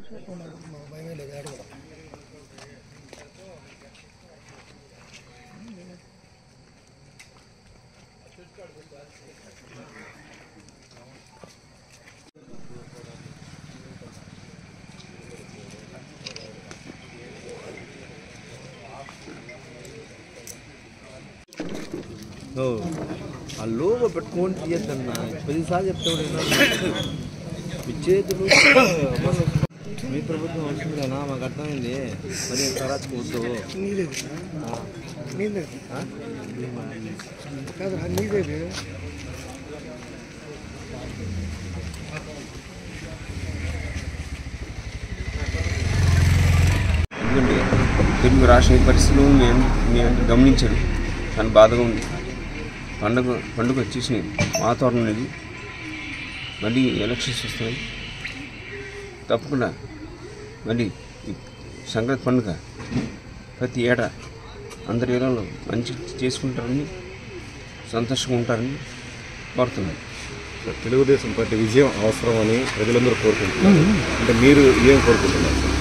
భయమే లేదు ఆడు కూడా ఓ, ఆ లోగో పెట్టుకొని తీయద్దన్నా పదిసార్లు చెప్తాడు మీ చేతులు మీ ప్రభుత్వం వస్తుందేనా మాకు అర్థమైంది మరి తరాచుకోవద్దు నీలేదు నీలేదు కాదు నీదేది ఎందుకంటే తెలుగు రాష్ట్ర ఈ పరిస్థితులు మేము మేము గమనించాను చాలా బాధగా ఉంది పండుగ పండుగ వచ్చేసినాయి వాతావరణం అనేది మళ్ళీ ఎలక్షన్స్ వస్తున్నాయి తప్పకుండా మళ్ళీ ఈ సంక్రాంతి పండుగ ప్రతి ఏటా అందరి ఏరియాలో మంచి చేసుకుంటారని సంతోషంగా ఉంటారని కోరుతున్నాను తెలుగుదేశం పార్టీ విజయం అవసరమని ప్రజలందరూ కోరుకుంటున్నారు అంటే మీరు ఏం కోరుకుంటున్నారు సార్?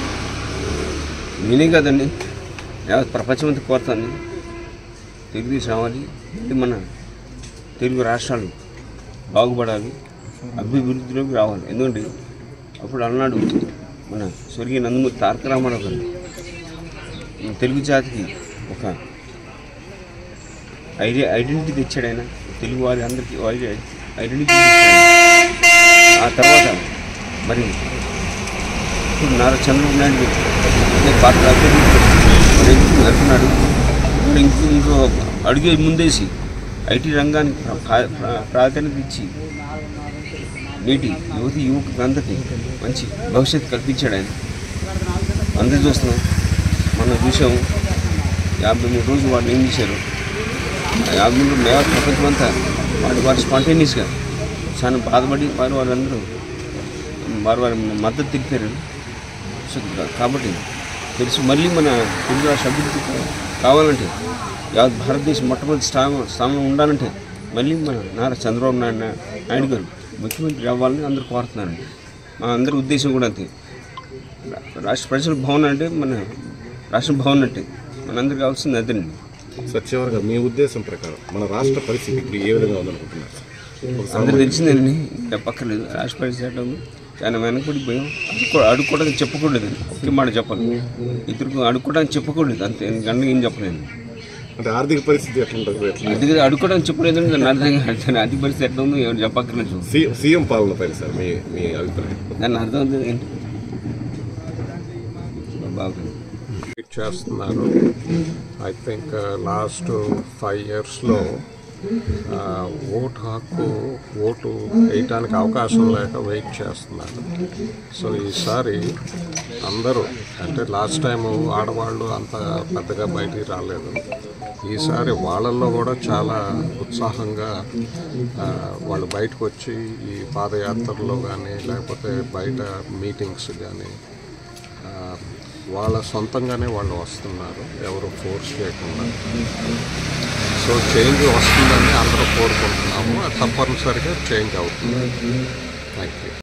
నేనే కదండి యావత్ ప్రపంచం అంతా కోరుతాను తెలుగుదేశం రావాలి ఇది మన తెలుగు రాష్ట్రాలు బాగుపడాలి అభివృద్ధిలోకి రావాలి ఎందుకంటే అప్పుడు అన్నాడు మన స్వర్గీయ నందమూరి తారక రామారావు గారు మన తెలుగు జాతికి ఒక ఐడియా ఐడెంటిటీ తెచ్చాడు ఆయన తెలుగు వారి అందరికీ ఐడెంటిటీ తెచ్చాడు ఆ తర్వాత మరి ఇప్పుడు నారా చంద్రబాబు నాయుడు అదే పార్టీ అభ్యర్థి మరి అంటున్నాడు ఇప్పుడు ఇంకో ఇంకో అడుగే ముందేసి ఐటీ రంగానికి ప్రా- ప్రా- ప్రాధాన్యత ఇచ్చి నేటి యువతి యువకులకు అందరికీ మంచి భవిష్యత్తు కల్పించాడు ఆయన అందరూ చూస్తున్నాం మనం చూసాము యాభై మూడు రోజులు వాళ్ళు ఏం చేశారు ఆ యాభై మూడు మేవ ప్రపంచం అంతా వాడు వారు స్పాంటేనియస్గా చాలా బాధపడి వారు వాళ్ళందరూ వారు వారి మద్దతు తెలిపారు సో కా- కాబట్టి తెలుసు మళ్ళీ మన తెలుగు రాష్ట్ర అభివృద్ధి కా- కావాలంటే యావత్ భారతదేశం మొట్టమొదటి స్థానం స్థానంలో ఉండాలంటే మళ్ళీ మన నారా చంద్రబాబు నాయుడు నాయుడు గారు ముఖ్యమంత్రి అవ్వాలని అందరూ కోరుతున్నారండి మా అందరి ఉద్దేశం కూడా అంతే రా- రాష్ట్ర ప్రజలు బాగున్నారంటే మన రాష్ట్రం బాగున్నట్టే మనందరికి కావాల్సింది అదేనండి సత్యవరంగా మీ ఉద్దేశం ప్రకారం మన రాష్ట్ర పరిస్థితి ఇప్పుడు ఏ విధంగా ఉందనుకుంటున్నారు సార్? ఒక అందరికి సామాన్య- తెలిసిందండి చెప్పక్కర్లేదు రాష్ట్ర పరిస్థితి చాలా వెనకబడిపోయాం అడుక్కో అడుక్కోవడానికి చెప్పకూడదు ఒకే మాట చెప్పాలి ఇద్దరికి అడుక్కోవడానికి చెప్పకూడదు అంతే గంట ఏం చెప్పలేను అంటే ఆర్థిక పరిస్థితి ఎట్లా ఉంటుంది ఎట్లా అది అడుక్కోవడానికి చెప్పలేదు దాన్ని అర్థం కాదు అది పరిస్థితి ఎట్లా ఉందో ఎవరు చెప్పక్కర్లేదు సీ- సీఎం పాలన పైన సార్ మీ మీ అభిప్రాయం దాన్ని అర్థం అవుతుంది ఏంటి బాగుంది వెయిట్ చేస్తున్నారు ఐ థింక్ లాస్ట్ ఫైవ్ ఇయర్స్లో ఓటు హక్కు ఓటు వేయటానికి అవకాశం లేక వెయిట్ చేస్తున్నారు సో ఈసారి అందరూ అంటే లాస్ట్ టైం ఆడవాళ్ళు అంత పెద్దగా బయటికి రాలేదు ఈసారి వాళ్ళల్లో కూడా చాలా ఉత్సాహంగా ఆ, వాళ్ళు బయటకు వచ్చి ఈ పాదయాత్రలో కానీ లేకపోతే బయట మీటింగ్స్ కానీ ఆ, వాళ్ళ సొంతంగానే వాళ్ళు వస్తున్నారు ఎవరు ఫోర్స్ చేయకుండా సో చేంజ్ వస్తుందని అందరూ కోరుకుంటున్నాము అది తప్పనిసరిగా చేంజ్ అవుతుంది థ్యాంక్ యూ